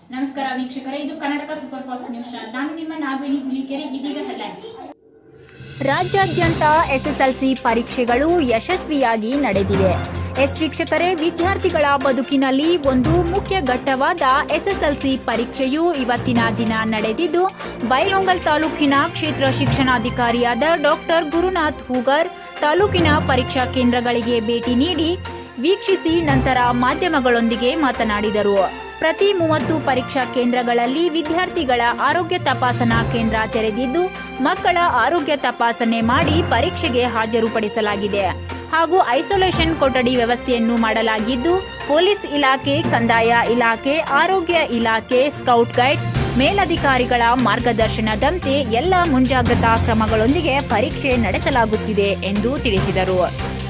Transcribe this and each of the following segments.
ನಮಸ್ಕಾರ ವೀಕ್ಷಕರೇ ಇದು Karnataka super fast news channel ನಾನು ನಿಮ್ಮ ನಾಗವೇಣಿ ಹುಲಿಕೆರೆ ಇದೀಗ ಹೆಡ್ಲೈನ್ಸ್ ರಾಜ್ಯಾದ್ಯಂತ ಎಸ್ಎಸ್ಎಲ್ಸಿ ಪರೀಕ್ಷೆಗಳು ಯಶಸ್ವಿಯಾಗಿ ನಡೆದಿವೆ ಎಸ್ ವೀಕ್ಷಕರೇ ವಿದ್ಯಾರ್ಥಿಗಳ ಬದುಕಿನಲ್ಲಿ ಒಂದು ಮುಖ್ಯ ಘಟ್ಟವಾದ ಎಸ್ಎಸ್ಎಲ್ಸಿ ಪರೀಕ್ಷೆಯು ಇವತ್ತಿನ ದಿನ ನಡೆದಿದ್ದು ಬೈಲೊಂಗಲ್ ತಾಲೂಕಿನ ಕ್ಷೇತ್ರ ಶಿಕ್ಷಣಾಧಿಕಾರಿಯಾದ ಡಾಕ್ಟರ್ ಗುರುನಾಥ್ ಹೂಗರ್ ತಾಲೂಕಿನ ಪರೀಕ್ಷಾ ಕೇಂದ್ರಗಳಿಗೆ ಭೇಟಿ ನೀಡಿ ವೀಕ್ಷಿಸಿ ನಂತರ ಮಾಧ್ಯಮಗಳೊಂದಿಗೆ ಮಾತನಾಡಿದರು ಪ್ರತಿ ಮೂವತ್ತು ಪರೀಕ್ಷಾ ಕೇಂದ್ರಗಳಲ್ಲಿ ವಿದ್ಯಾರ್ಥಿಗಳ ಆರೋಗ್ಯ ತಪಾಸಣಾ ಕೇಂದ್ರ ತೆರೆದಿದ್ದು ಮಕ್ಕಳ ಆರೋಗ್ಯ ತಪಾಸಣೆ ಮಾಡಿ ಪರೀಕ್ಷೆಗೆ ಹಾಜರುಪಡಿಸಲಾಗಿದೆ ಹಾಗೂ ಐಸೋಲೇಷನ್ ಕೊಠಡಿ ವ್ಯವಸ್ಥೆಯನ್ನು ಮಾಡಲಾಗಿದ್ದು ಪೊಲೀಸ್ ಇಲಾಖೆ ಕಂದಾಯ ಇಲಾಖೆ ಆರೋಗ್ಯ ಇಲಾಖೆ ಸ್ಕೌಟ್ ಗೈಡ್ಸ್ ಮೇಲಧಿಕಾರಿಗಳ ಮಾರ್ಗದರ್ಶನದಂತೆ ಎಲ್ಲ ಮುಂಜಾಗ್ರತಾ ಕ್ರಮಗಳೊಂದಿಗೆ ಪರೀಕ್ಷೆ ನಡೆಸಲಾಗುತ್ತಿದೆ ಎಂದು ತಿಳಿಸಿದರು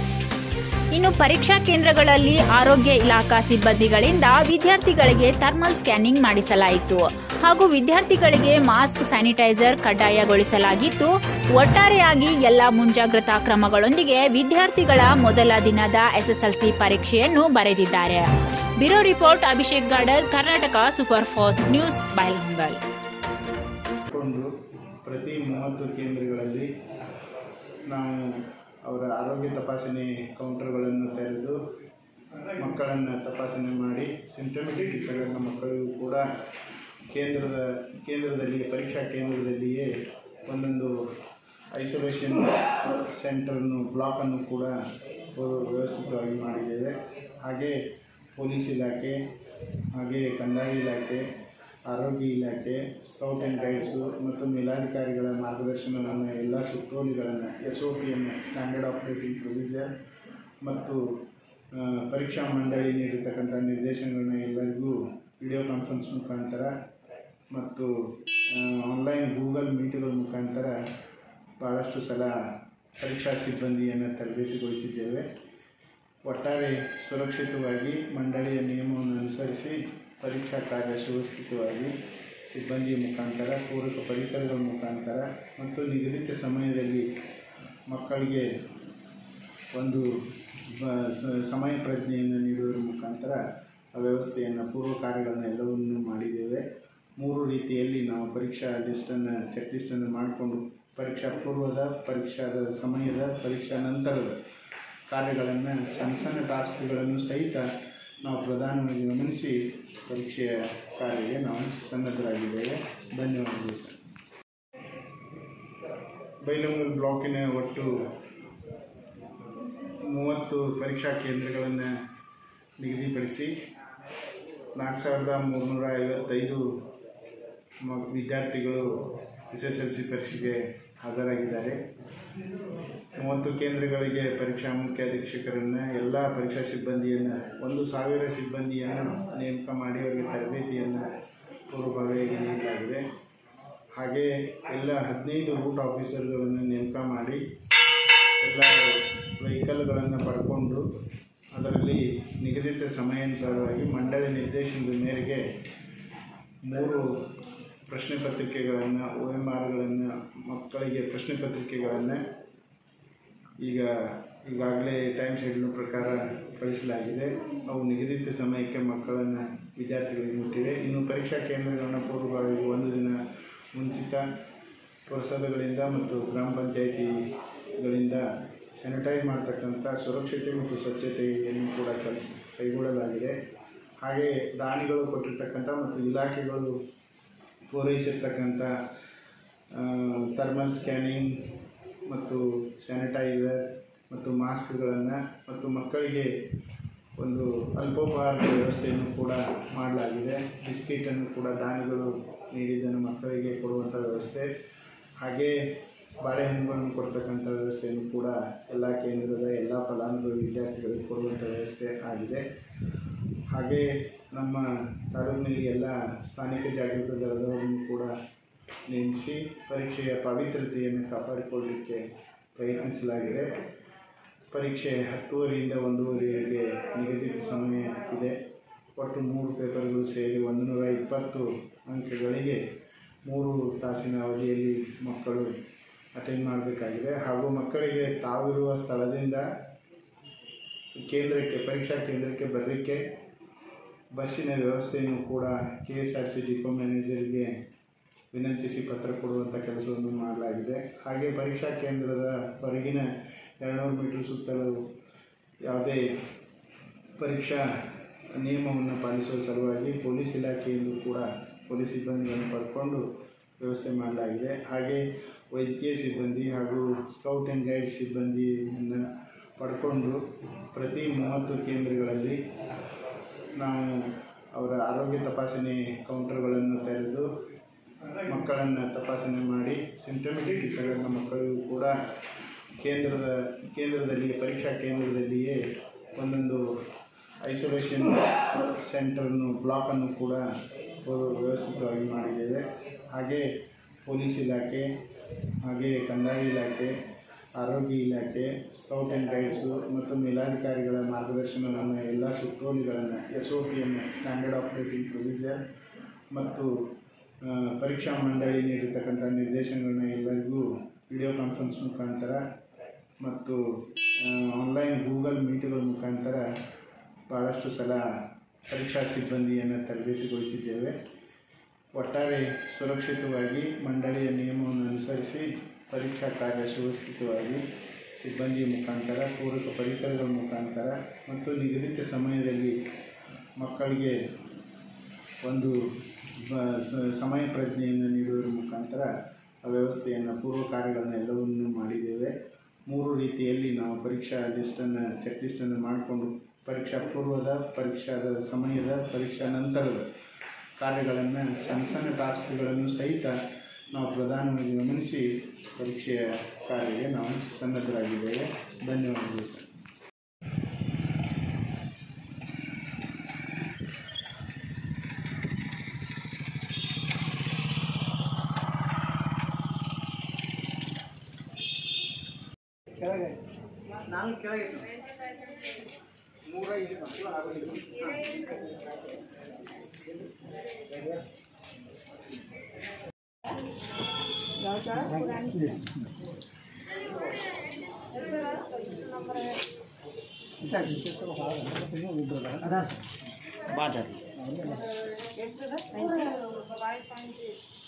ಇನ್ನು ಪರೀಕ್ಷಾ ಕೇಂದ್ರಗಳಲ್ಲಿ ಆರೋಗ್ಯ ಇಲಾಖಾ ಸಿಬ್ಬಂದಿಗಳಿಂದ ವಿದ್ಯಾರ್ಥಿಗಳಿಗೆ ಥರ್ಮಲ್ ಸ್ಕ್ಯಾನಿಂಗ್ ಮಾಡಿಸಲಾಯಿತು ಹಾಗೂ ವಿದ್ಯಾರ್ಥಿಗಳಿಗೆ ಮಾಸ್ಕ್ ಸ್ಯಾನಿಟೈಸರ್ ಕಡ್ಡಾಯಗೊಳಿಸಲಾಗಿತ್ತು ಒಟ್ಟಾರೆಯಾಗಿ ಎಲ್ಲ ಮುಂಜಾಗ್ರತಾ ಕ್ರಮಗಳೊಂದಿಗೆ ವಿದ್ಯಾರ್ಥಿಗಳ ಮೊದಲ ದಿನದ ಎಸ್ಎಸ್ಎಲ್ಸಿ ಪರೀಕ್ಷೆಯನ್ನು ಬರೆದಿದ್ದಾರೆ bureau report Abhishek Gadar Karnataka super fast news Bailhongal ಕೊಂಡು ಪ್ರತಿ ಮೂವತ್ತು ಕೇಂದ್ರಗಳಲ್ಲಿ ನಾವು ಅವರ ಆರೋಗ್ಯ ತಪಾಸಣೆ ಕೌಂಟರ್ಗಳನ್ನು ತೆರೆದು ಮಕ್ಕಳನ್ನು ತಪಾಸಣೆ ಮಾಡಿ ಸಿಂಟಮೆಟಿಕ್ ಇರ್ತಕ್ಕಂಥ ಮಕ್ಕಳಿಗೂ ಕೂಡ ಕೇಂದ್ರದ ಕೇಂದ್ರದಲ್ಲಿ ಪರೀಕ್ಷಾ ಕೇಂದ್ರದಲ್ಲಿಯೇ ಒಂದೊಂದು ಐಸೋಲೇಷನ್ ಸೆಂಟರನ್ನು ಬ್ಲಾಕನ್ನು ಕೂಡ ವ್ಯವಸ್ಥಿತವಾಗಿ ಮಾಡಿದ್ದೇವೆ ಹಾಗೆ ಪೊಲೀಸ್ ಇಲಾಖೆ ಹಾಗೆ ಕಂದಾಯ ಇಲಾಖೆ ಆರೋಗ್ಯ ಇಲಾಖೆ ಸ್ಕೌಟ್ ಆ್ಯಂಡ್ ಗೈಡ್ಸು ಮತ್ತು ಮೇಲಾಧಿಕಾರಿಗಳ ಮಾರ್ಗದರ್ಶನವನ್ನು ಎಲ್ಲ ಸುತ್ತೋಲೆಗಳನ್ನು ಎಸ್ ಒ ಪಿಯನ್ನು ಸ್ಟ್ಯಾಂಡರ್ಡ್ ಆಪರೇಟಿಂಗ್ ಪ್ರೊಸೀಜರ್ ಮತ್ತು ಆ, ಪರೀಕ್ಷಾ ಮಂಡಳಿ ನೀಡಿರ್ತಕ್ಕಂಥ ನಿರ್ದೇಶನಗಳನ್ನ ಎಲ್ಲರಿಗೂ ವಿಡಿಯೋ ಕಾನ್ಫರೆನ್ಸ್ ಮುಖಾಂತರ ಮತ್ತು ಆನ್ಲೈನ್ ಗೂಗಲ್ ಮೀಟ್ಗಳ ಮುಖಾಂತರ ಭಾಳಷ್ಟು ಸಲ ಪರೀಕ್ಷಾ ಸಿಬ್ಬಂದಿಯನ್ನು ತರಬೇತಿಗೊಳಿಸಿದ್ದೇವೆ ಒಟ್ಟಾರೆ ಸುರಕ್ಷಿತವಾಗಿ ಮಂಡಳಿಯ ನಿಯಮವನ್ನು ಅನುಸರಿಸಿ ಪರೀಕ್ಷಾ ಕಾರ್ಯ ಸುವ್ಯವಸ್ಥಿತವಾಗಿ ಸಿಬ್ಬಂದಿಯ ಮುಖಾಂತರ ಪೂರಕ ಪರಿಕರಗಳ ಮುಖಾಂತರ ಮತ್ತು ನಿಗದಿತ ಸಮಯದಲ್ಲಿ ಮಕ್ಕಳಿಗೆ ಒಂದು ಬ- ಸ- ಸಮಯ ಪ್ರಜ್ಞೆಯನ್ನು ನೀಡುವುದರ ಮುಖಾಂತರ ಆ ವ್ಯವಸ್ಥೆಯನ್ನು ಪೂರ್ವ ಕಾರ್ಯಗಳನ್ನು ಎಲ್ಲವನ್ನೂ ಮಾಡಿದ್ದೇವೆ ಮೂರು ರೀತಿಯಲ್ಲಿ ನಾವು ಪರೀಕ್ಷಾ ಲಿಸ್ಟನ್ನು ಚೆಕ್ ಲಿಸ್ಟನ್ನು ಮಾಡಿಕೊಂಡು ಪರೀಕ್ಷಾ ಪೂರ್ವದ ಪರೀಕ್ಷಾದ ಸಮಯದ ಪರೀಕ್ಷಾ ನಂತರದ ಕಾರ್ಯಗಳನ್ನು ಸಣ್ಣ ಸಣ್ಣ ಟಾಸ್ಕ್ಗಳನ್ನು ಸಹಿತ ನಾವು ಪ್ರಧಾನವಾಗಿ ಗಮನಿಸಿ ಪರೀಕ್ಷೆಯ ಕಾರ್ಯಕ್ಕೆ ನಾವು ಸನ್ನದ್ಧರಾಗಿದ್ದೇವೆ ಧನ್ಯವಾದಗಳು ಸರ್ ಬೈಲಂಗಲ್ ಬ್ಲಾಕಿನ ಒಟ್ಟು ಮೂವತ್ತು ಪರೀಕ್ಷಾ ಕೇಂದ್ರಗಳನ್ನು ನಿಗದಿಪಡಿಸಿ ನಾಲ್ಕು ಸಾವಿರದ ಮೂರುನೂರ ಐವತ್ತೈದು ಮ ವಿದ್ಯಾರ್ಥಿಗಳು ಎಸ್ ಎಸ್ ಎಲ್ ಸಿ ಪರೀಕ್ಷೆಗೆ ಹಾಜರಾಗಿದ್ದಾರೆ ಮೂವತ್ತು ಕೇಂದ್ರಗಳಿಗೆ ಪರೀಕ್ಷಾ ಮುಖ್ಯ ಅಧೀಕ್ಷಕರನ್ನು ಎಲ್ಲ ಪರೀಕ್ಷಾ ಸಿಬ್ಬಂದಿಯನ್ನು ಒಂದು ಸಾವಿರ ಸಿಬ್ಬಂದಿಯನ್ನು ನೇಮಕ ಮಾಡಿ ಅವರಿಗೆ ತರಬೇತಿಯನ್ನು ಪೂರ್ವಭಾವಿಯಾಗಿ ನೀಡಲಾಗಿದೆ ಹಾಗೆ ಎಲ್ಲ ಹದಿನೈದು ರೂಟ್ ಆಫೀಸರ್ಗಳನ್ನು ನೇಮಕ ಮಾಡಿ ಎಲ್ಲ ವೆಹಿಕಲ್ಗಳನ್ನು ಪಡ್ಕೊಂಡು ಅದರಲ್ಲಿ ನಿಗದಿತ ಸಮಯಾನುಸಾರವಾಗಿ ಮಂಡಳಿ ನಿರ್ದೇಶನದ ಮೇರೆಗೆ ಮೂರು ಪ್ರಶ್ನೆ ಪತ್ರಿಕೆಗಳನ್ನು ಒ ಎಮ್ ಆರ್ಗಳನ್ನು ಮಕ್ಕಳಿಗೆ ಪ್ರಶ್ನೆ ಪತ್ರಿಕೆಗಳನ್ನು ಈಗ ಈಗಾಗಲೇ ಟೈಮ್ ಶೆಡ್ಯೂಲ್ ಪ್ರಕಾರ ಕಳಿಸಲಾಗಿದೆ ಅವು ನಿಗದಿತ ಸಮಯಕ್ಕೆ ಮಕ್ಕಳನ್ನು ವಿದ್ಯಾರ್ಥಿಗಳಿಗೆ ಮುಟ್ಟಿವೆ ಇನ್ನು ಪರೀಕ್ಷಾ ಕೇಂದ್ರಗಳನ್ನು ಪೂರ್ವಭಾವಿ ಒಂದು ದಿನ ಮುಂಚಿತ ಪುರಸಭೆಗಳಿಂದ ಮತ್ತು ಗ್ರಾಮ ಪಂಚಾಯಿತಿಗಳಿಂದ ಸ್ಯಾನಿಟೈಸ್ ಮಾಡ್ತಕ್ಕಂಥ ಸುರಕ್ಷತೆ ಮತ್ತು ಸ್ವಚ್ಛತೆಯನ್ನು ಕೂಡ ಕೆಲಸ ಕೈಗೊಳ್ಳಲಾಗಿದೆ ಹಾಗೆ ದಾನಿಗಳು ಕೊಟ್ಟಿರ್ತಕ್ಕಂಥ ಮತ್ತು ಇಲಾಖೆಗಳು ಪೂರೈಸಿರ್ತಕ್ಕಂಥ ಥರ್ಮಲ್ ಸ್ಕ್ಯಾನಿಂಗ್ ಮತ್ತು ಸ್ಯಾನಿಟೈಸರ್ ಮತ್ತು ಮಾಸ್ಕ್ಗಳನ್ನು ಮತ್ತು ಮಕ್ಕಳಿಗೆ ಒಂದು ಅಲ್ಪೋಪಹಾರದ ವ್ಯವಸ್ಥೆಯನ್ನು ಕೂಡ ಮಾಡಲಾಗಿದೆ ಬಿಸ್ಕಿಟನ್ನು ಕೂಡ ದಾನಿಗಳು ನೀಡಿದ್ದನ್ನು ಮಕ್ಕಳಿಗೆ ಕೊಡುವಂಥ ವ್ಯವಸ್ಥೆ ಹಾಗೆ ಬಾಳೆಹಣ್ಣುಗಳನ್ನು ಕೊಡ್ತಕ್ಕಂಥ ವ್ಯವಸ್ಥೆಯನ್ನು ಕೂಡ ಎಲ್ಲ ಕೇಂದ್ರದ ಎಲ್ಲ ಫಲಾನುಭವಿ ವಿದ್ಯಾರ್ಥಿಗಳಿಗೆ ಕೊಡುವಂಥ ವ್ಯವಸ್ಥೆ ಆಗಿದೆ ಹಾಗೆ ನಮ್ಮ ತಾಲೂಕಿನಲ್ಲಿ ಎಲ್ಲ ಸ್ಥಾನಿಕ ಜಾಗೃತ ದಳದವರನ್ನು ಕೂಡ ನೇಮಿಸಿ ಪರೀಕ್ಷೆಯ ಪವಿತ್ರತೆಯನ್ನು ಕಾಪಾಡಿಕೊಳ್ಳಲಿಕ್ಕೆ ಪ್ರಯತ್ನಿಸಲಾಗಿದೆ ಪರೀಕ್ಷೆ ಹತ್ತುವರೆಯಿಂದ ಒಂದೂವರೆಗೆ ನಿಗದಿತ ಸಮಯ ಇದೆ ಒಟ್ಟು ಮೂರು ಪೇಪರ್ಗಳು ಸೇರಿ ಒಂದು ನೂರ ಇಪ್ಪತ್ತು ಅಂಕಗಳಿಗೆ ಮೂರು ತಾಸಿನ ಅವಧಿಯಲ್ಲಿ ಮಕ್ಕಳು ಅಟೆಂಡ್ ಮಾಡಬೇಕಾಗಿದೆ ಹಾಗೂ ಮಕ್ಕಳಿಗೆ ತಾವಿರುವ ಸ್ಥಳದಿಂದ ಕೇಂದ್ರಕ್ಕೆ ಪರೀಕ್ಷಾ ಕೇಂದ್ರಕ್ಕೆ ಬರಲಿಕ್ಕೆ ಬಸ್ಸಿನ ವ್ಯವಸ್ಥೆಯನ್ನು ಕೂಡ K S R C depot ಮ್ಯಾನೇಜರ್ಗೆ ವಿನಂತಿಸಿ ಪತ್ರ ಕೊಡುವಂಥ ಕೆಲಸವನ್ನು ಮಾಡಲಾಗಿದೆ ಹಾಗೆ ಪರೀಕ್ಷಾ ಕೇಂದ್ರದ ಹೊರಗಿನ ಎರಡುನೂರು ಮೀಟರ್ ಸುತ್ತಲೂ ಯಾವುದೇ ಪರೀಕ್ಷಾ ನಿಯಮವನ್ನು ಪಾಲಿಸುವ ಸಲುವಾಗಿ ಪೊಲೀಸ್ ಇಲಾಖೆಯಿಂದ ಕೂಡ ಪೊಲೀಸ್ ಸಿಬ್ಬಂದಿಗಳನ್ನು ಪಡ್ಕೊಂಡು ವ್ಯವಸ್ಥೆ ಮಾಡಲಾಗಿದೆ ಹಾಗೆ ವೈದ್ಯಕೀಯ ಸಿಬ್ಬಂದಿ ಹಾಗೂ ಸ್ಕೌಟ್ ಆ್ಯಂಡ್ ಗೈಡ್ ಸಿಬ್ಬಂದಿಯನ್ನು ಪಡ್ಕೊಂಡು ಪ್ರತಿ ಮೂವತ್ತು ಕೇಂದ್ರಗಳಲ್ಲಿ ನಾವು ಅವರ ಆರೋಗ್ಯ ತಪಾಸಣೆ ಕೌಂಟರ್ಗಳನ್ನು ತೆರೆದು ಮಕ್ಕಳನ್ನು ತಪಾಸಣೆ ಮಾಡಿ ಸಿಂಟಮೆಟಿಕ್ ಇರ್ತಕ್ಕಂಥ ಮಕ್ಕಳಿಗೂ ಕೂಡ ಕೇಂದ್ರದ ಕೇಂದ್ರದಲ್ಲಿ ಪರೀಕ್ಷಾ ಕೇಂದ್ರದಲ್ಲಿಯೇ ಒಂದೊಂದು ಐಸೋಲೇಷನ್ ಸೆಂಟರನ್ನು ಬ್ಲಾಕನ್ನು ಕೂಡ ವ್ಯವಸ್ಥಿತವಾಗಿ ಮಾಡಿದ್ದೇವೆ ಹಾಗೆ ಪೊಲೀಸ್ ಇಲಾಖೆ ಹಾಗೆ ಕಂದಾಯ ಇಲಾಖೆ ಆರೋಗ್ಯ ಇಲಾಖೆ ಸ್ಕೌಟ್ ಆ್ಯಂಡ್ ಗೈಡ್ಸು ಮತ್ತು ಮೇಲಾಧಿಕಾರಿಗಳ ಮಾರ್ಗದರ್ಶನವನ್ನು ಎಲ್ಲ ಸುತ್ತೋಲೆಗಳನ್ನು ಎಸ್ ಒ ಪಿಯನ್ನು ಸ್ಟ್ಯಾಂಡರ್ಡ್ ಆಪರೇಟಿಂಗ್ ಪ್ರೊಸೀಜರ್ ಮತ್ತು ಆ, ಪರೀಕ್ಷಾ ಮಂಡಳಿ ನೀಡಿರ್ತಕ್ಕಂಥ ನಿರ್ದೇಶನಗಳನ್ನ ಎಲ್ಲರಿಗೂ ವಿಡಿಯೋ ಕಾನ್ಫರೆನ್ಸ್ ಮುಖಾಂತರ ಮತ್ತು ಆನ್ಲೈನ್ ಗೂಗಲ್ ಮೀಟ್ಗಳ ಮುಖಾಂತರ ಭಾಳಷ್ಟು ಸಲ ಪರೀಕ್ಷಾ ಸಿಬ್ಬಂದಿಯನ್ನು ತರಬೇತಿಗೊಳಿಸಿದ್ದೇವೆ ಒಟ್ಟಾರೆ ಸುರಕ್ಷಿತವಾಗಿ ಮಂಡಳಿಯ ನಿಯಮವನ್ನು ಅನುಸರಿಸಿ ಪರೀಕ್ಷಾ ಕಾರ್ಯ ಸುವ್ಯವಸ್ಥಿತವಾಗಿ ಸಿಬ್ಬಂದಿಯ ಮುಖಾಂತರ ಪೂರಕ ಪರಿಕರಗಳ ಮುಖಾಂತರ ಮತ್ತು ನಿಗದಿತ ಸಮಯದಲ್ಲಿ ಮಕ್ಕಳಿಗೆ ಒಂದು ಬ- ಸ- ಸಮಯ ಪ್ರಜ್ಞೆಯನ್ನು ನೀಡುವುದರ ಮುಖಾಂತರ ಆ ವ್ಯವಸ್ಥೆಯನ್ನು ಪೂರ್ವ ಕಾರ್ಯಗಳನ್ನೆಲ್ಲವನ್ನು ಮಾಡಿದ್ದೇವೆ ಮೂರು ರೀತಿಯಲ್ಲಿ ನಾವು ಪರೀಕ್ಷಾ ಲಿಸ್ಟನ್ನು ಚೆಕ್ ಲಿಸ್ಟನ್ನು ಮಾಡಿಕೊಂಡು ಪರೀಕ್ಷಾ ಪೂರ್ವದ ಪರೀಕ್ಷಾದ ಸಮಯದ ಪರೀಕ್ಷಾ ನಂತರದ ಕಾರ್ಯಗಳನ್ನು ಸಣ್ಣ ಸಣ್ಣ ಟಾಸ್ಕ್ಗಳನ್ನು ಸಹಿತ ನಾವು ಪ್ರಧಾನವಾಗಿ ಗಮನಿಸಿ ಪರೀಕ್ಷೆಯ ಕಾರ್ಯಕ್ಕೆ ನಾವು ಸನ್ನದ್ಧರಾಗಿದ್ದೇವೆ ಧನ್ಯವಾದಗಳು ಸರ್ ನಾನು ಕೆಳಗೆ ನೂರ ಐದು ಮಕ್ಕಳು ಹಾಗೂ ಇದು ಬಾಟ ಎಷ್ಟು